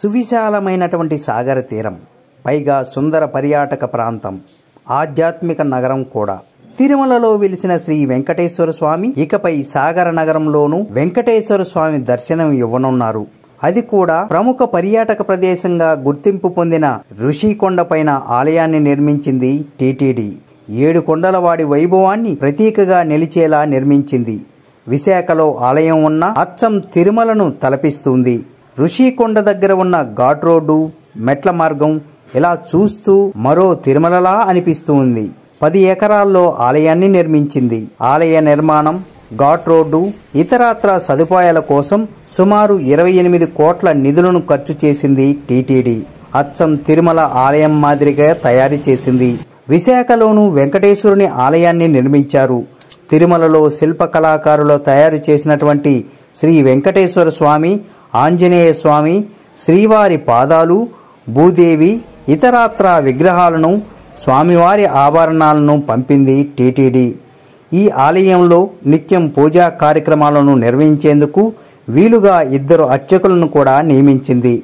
సువిశాలమైనటువంటి సాగర తీరం పైగా సుందర పర్యాటక ప్రాంతం ఆధ్యాత్మిక నగరం కూడా తిరుమలలో వెలిసిన శ్రీ వెంకటేశ్వర స్వామి ఇకపై సాగర నగరంలోనూ వెంకటేశ్వర స్వామి దర్శనం ఇవ్వనున్నారు అది కూడా ప్రముఖ పర్యాటక ప్రదేశంగా గుర్తింపు పొందిన ఋషికొండ పైన ఆలయాన్ని నిర్మించింది టీటీడీ ఏడు కొండల వాడి వైభవాన్ని ప్రతీకగా నిలిచేలా నిర్మించింది విశాఖలో ఆలయం ఉన్న అచ్చం తిరుమలను తలపిస్తుంది ఋషికొండ దగ్గర ఉన్న ఘాట్ రోడ్డు మెట్ల మార్గం ఇలా చూస్తూ మరో తిరుమలలా అనిపిస్తుంది పది ఎకరాల్లో ఆలయాన్ని నిర్మించింది ఆలయ నిర్మాణం ఘాట్ రోడ్డు ఇతరత్ర సదుపాయాల కోసం సుమారు ఇరవై ఎనిమిది కోట్ల నిధులను ఖర్చు చేసింది టీటీడీ అచ్చం తిరుమల ఆలయం మాదిరిగా తయారు చేసింది విశాఖలోను వెంకటేశ్వరుని ఆలయాన్ని నిర్మించారు తిరుమలలో శిల్ప కళాకారులు తయారు చేసినటువంటి శ్రీ వెంకటేశ్వర స్వామి ఆంజనేయ స్వామి శ్రీవారి పాదాలు భూదేవి ఇతరాత్ర విగ్రహాలను స్వామివారి ఆభరణాలను పంపింది టీటీడీ ఈ ఆలయంలో నిత్యం పూజా కార్యక్రమాలను నిర్వహించేందుకు వీలుగా ఇద్దరు అర్చకులను కూడా నియమించింది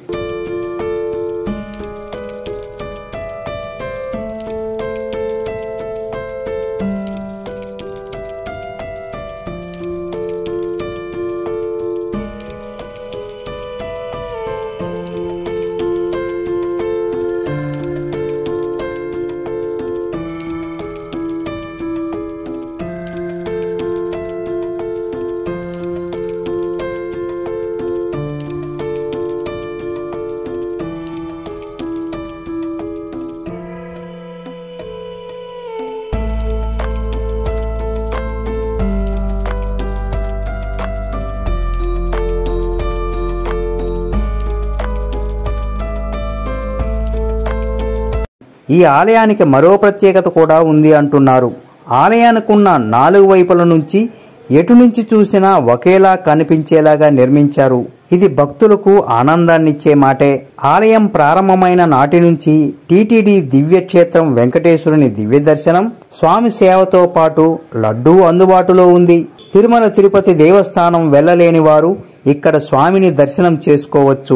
ఈ ఆలయానికి మరో ప్రత్యేకత కూడా ఉంది అంటున్నారు ఆలయానికున్న నాలుగు వైపుల నుంచి ఎటు నుంచి చూసినా ఒకేలా కనిపించేలాగా నిర్మించారు ఇది భక్తులకు ఆనందాన్నిచ్చే మాటే ఆలయం ప్రారంభమైన నాటి నుంచి టీటీడీ దివ్యక్షేత్రం వెంకటేశ్వరుని దివ్య దర్శనం స్వామి సేవతో పాటు లడ్డూ అందుబాటులో ఉంది తిరుమల తిరుపతి దేవస్థానం వెళ్ళలేని వారు ఇక్కడ స్వామిని దర్శనం చేసుకోవచ్చు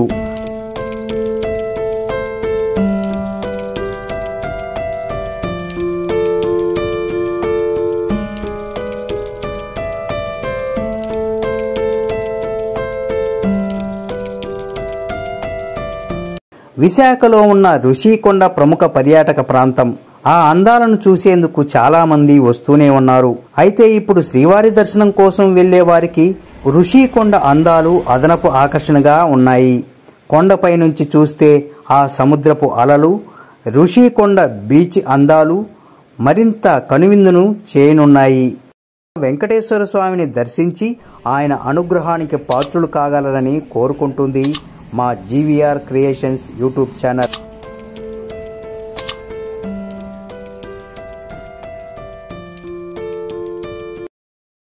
విశాఖలో ఉన్న ఋషికొండ ప్రముఖ పర్యాటక ప్రాంతం ఆ అందాలను చూసేందుకు చాలా మంది వస్తూనే ఉన్నారు అయితే ఇప్పుడు శ్రీవారి దర్శనం కోసం వెళ్లే వారికి ఋషికొండ అందాలు అదనపు ఆకర్షణగా ఉన్నాయి కొండపై నుంచి చూస్తే ఆ సముద్రపు అలలు ఋషికొండ బీచ్ అందాలు మరింత కనువిందును చేయనున్నాయి వెంకటేశ్వర స్వామిని దర్శించి ఆయన అనుగ్రహానికి పాత్రులు కాగలరని కోరుకుంటుంది మా జీవీఆర్ క్రియేషన్స్ యూట్యూబ్ ఛానల్